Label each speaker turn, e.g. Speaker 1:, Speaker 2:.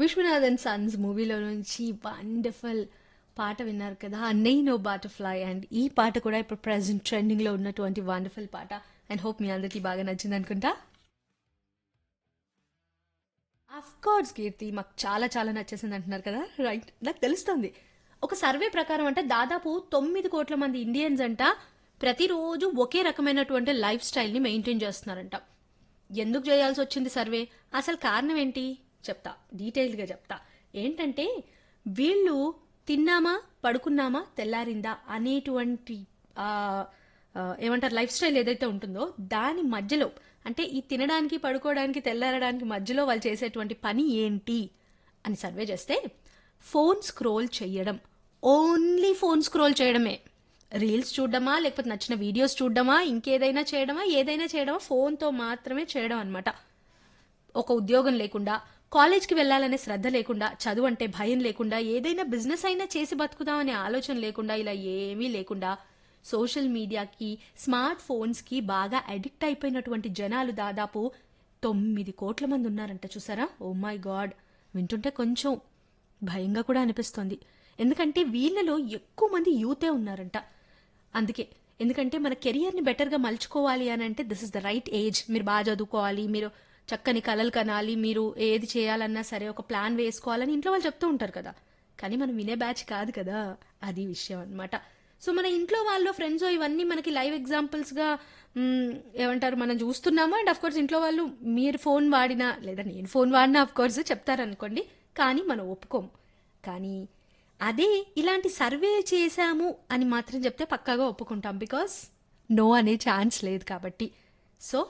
Speaker 1: Viswanathan Sons మూవీలో నుంచి wonderful పాట విన్నారు కదా నెయ్ నో బటర్ఫ్లై అండ్ ఈ పాట కూడా ఇప్పుడు ప్రెసెంట్ ట్రెండింగ్ లో ఉన్నటువంటి వండర్ఫుల్ పాట అండ్ హోప్ మీ అందరికీ బాగా నచ్చింది అనుకుంటా అఫ్ కోర్స్ కీర్తి మాకు చాలా చాలా నచ్చేసింది అంటున్నారు కదా రైట్ నాకు తెలుస్తుంది ఒక సర్వే ప్రకారం అంటే దాదాపు తొమ్మిది కోట్ల మంది ఇండియన్స్ అంట ప్రతిరోజు ఒకే రకమైనటువంటి లైఫ్ స్టైల్ని మెయింటైన్ చేస్తున్నారంట ఎందుకు చేయాల్సి వచ్చింది సర్వే అసలు కారణం ఏంటి చెప్తా డీటెయిల్డ్గా చెప్తా ఏంటంటే వీళ్ళు తిన్నామా పడుకున్నామా తెల్లారిందా అనేటువంటి ఆ, ఆ, ఏమంటారు లైఫ్ స్టైల్ ఏదైతే ఉంటుందో దాని మధ్యలో అంటే ఈ తినడానికి పడుకోవడానికి తెల్లారడానికి మధ్యలో వాళ్ళు చేసేటువంటి పని ఏంటి అని సర్వే చేస్తే ఫోన్ స్క్రోల్ చేయడం ఓన్లీ ఫోన్ స్క్రోల్ చేయడమే రీల్స్ చూడడమా లేకపోతే నచ్చిన వీడియోస్ చూడడమా ఇంకేదైనా చేయడమా ఏదైనా చేయడమా ఫోన్తో మాత్రమే చేయడం అనమాట ఒక ఉద్యోగం లేకుండా కాలేజ్కి వెళ్ళాలనే శ్రద్ధ లేకుండా చదువు అంటే భయం లేకుండా ఏదైనా బిజినెస్ అయినా చేసి బతుకుదామనే ఆలోచన లేకుండా ఇలా ఏమీ లేకుండా సోషల్ మీడియాకి స్మార్ట్ ఫోన్స్కి బాగా అడిక్ట్ అయిపోయినటువంటి జనాలు దాదాపు తొమ్మిది కోట్ల మంది ఉన్నారంట చూసారా ఓ మై గాడ్ వింటుంటే కొంచెం భయంగా కూడా అనిపిస్తోంది ఎందుకంటే వీళ్ళలో ఎక్కువ మంది యూతే ఉన్నారంట అందుకే ఎందుకంటే మన కెరియర్ని బెటర్గా మలుచుకోవాలి అని అంటే this is the right age మీరు బాగా చదువుకోవాలి మీరు చక్కని కలలు కనాలి మీరు ఏది చేయాలన్నా సరే ఒక ప్లాన్ వేసుకోవాలని ఇంట్లో వాళ్ళు చెప్తూ ఉంటారు కదా కానీ మనం వినే బ్యాచ్ కాదు కదా అది విషయం అన్నమాట సో మన ఇంట్లో వాళ్ళు ఫ్రెండ్స్ ఇవన్నీ మనకి లైవ్ ఎగ్జాంపుల్స్గా ఏమంటారు మనం చూస్తున్నాము అండ్ అఫ్ కోర్స్ ఇంట్లో వాళ్ళు మీరు ఫోన్ వాడినా లేదా నేను ఫోన్ వాడినా అఫ్ కోర్స్ చెప్తారనుకోండి కానీ మనం ఒప్పుకోము కానీ అదే ఇలాంటి సర్వే చేశాము అని మాత్రం చెప్తే పక్కాగా ఒప్పుకుంటాం బికాస్ నో అనే ఛాన్స్ లేదు కాబట్టి సో